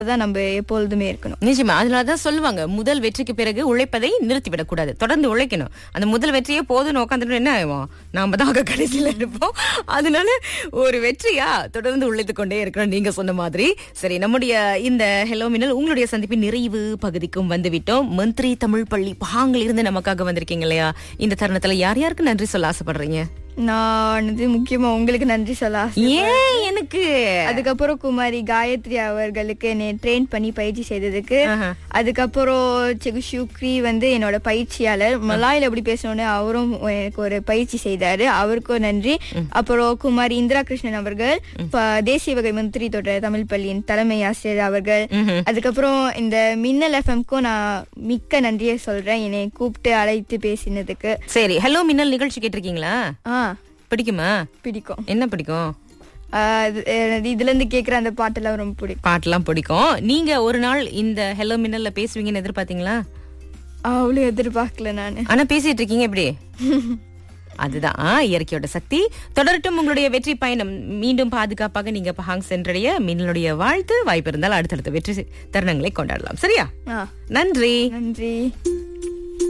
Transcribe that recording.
தான் நம்ம எப்பொழுதுமே இருக்கணும் நிச்சயமா அதனாலதான் சொல்லுவாங்க முதல் வெற்றிக்கு பிறகு உழைப்பதை நிறுத்திவிடக் கூடாது தொடர்ந்து உழைக்கணும் அந்த முதல் வெற்றியே போதும் உட்காந்துட்டு என்ன ஆகும் நாம தான் அங்க கடைசியில இருப்போம் அதனால ஒரு வெற்றியா தொடர்ந்து உழைத்து கொண்டே இருக்கிறோம் நீங்க சொன்ன மாதிரி சரி நம்முடைய இந்த ஹெலோ மின்னல் உங்களுடைய சந்திப்பின் நிறைவு பகுதிக்கும் வந்து விட்டோம் மந்திரி தமிழ் பள்ளி பாங்கில் இருந்து நமக்காக வந்திருக்கீங்க இல்லையா இந்த தருணத்துல யார் யாருக்கு நன்றி சொல்ல ஆசைப்படுறீங்க நான் வந்து முக்கியமா உங்களுக்கு நன்றி சொல்ல ஆசை ஏன் எனக்கு அதுக்கப்புறம் குமாரி காயத்ரி அவர்களுக்கு என்னை ட்ரெயின் பண்ணி பயிற்சி செய்ததுக்கு ஆஹா. அதுக்கப்புறம் செகு ஷுக்ரி வந்து என்னோட பயிற்சியாளர் மலாயில எப்படி பேசணும்னு அவரும் எனக்கு ஒரு பயிற்சி செய்தாரு அவருக்கும் நன்றி அப்புறம் குமாரி இந்திரா கிருஷ்ணன் அவர்கள் ப- தேசிய வகை மந்திரி தொடர் தமிழ் பள்ளியின் தலைமை ஆசிரியர் அவர்கள் ம்ஹும். அதுக்கப்புறம் இந்த மின்னல் எஃப்எம்க்கும் நான் மிக்க நன்றியை சொல்றேன் என்னை கூப்பிட்டு அழைத்து பேசினதுக்கு சரி ஹலோ மின்னல் நிகழ்ச்சி கேட்டிருக்கீங்களா ஆ பிடிக்குமா பிடிக்கும் என்ன பிடிக்கும் ஆ, அது- அது இதுல இருந்து கேக்குற அந்த பாட்டெல்லாம் ரொம்ப பிடிக்கும் பாட்டெல்லாம் பிடிக்கும் நீங்க ஒரு நாள் இந்த ஹெலோ மின்னல்ல பேசுவீங்கன்னு எதிர்பார்த்தீங்களா அவ்வளவு எதிர்பார்க்கல நானு ஆனா பேசிட்டு இருக்கீங்க எப்படி அதுதான் ஆ, இயற்கையோட சக்தி தொடரட்டும் உங்களுடைய வெற்றி பயணம் மீண்டும் பாதுகாப்பாக நீங்க பஹாங் சென்றடைய மின்னலுடைய வாழ்த்து வாய்ப்பு இருந்தால் அடுத்தடுத்த வெற்றி தருணங்களை கொண்டாடலாம் சரியா ஆ நன்றி நன்றி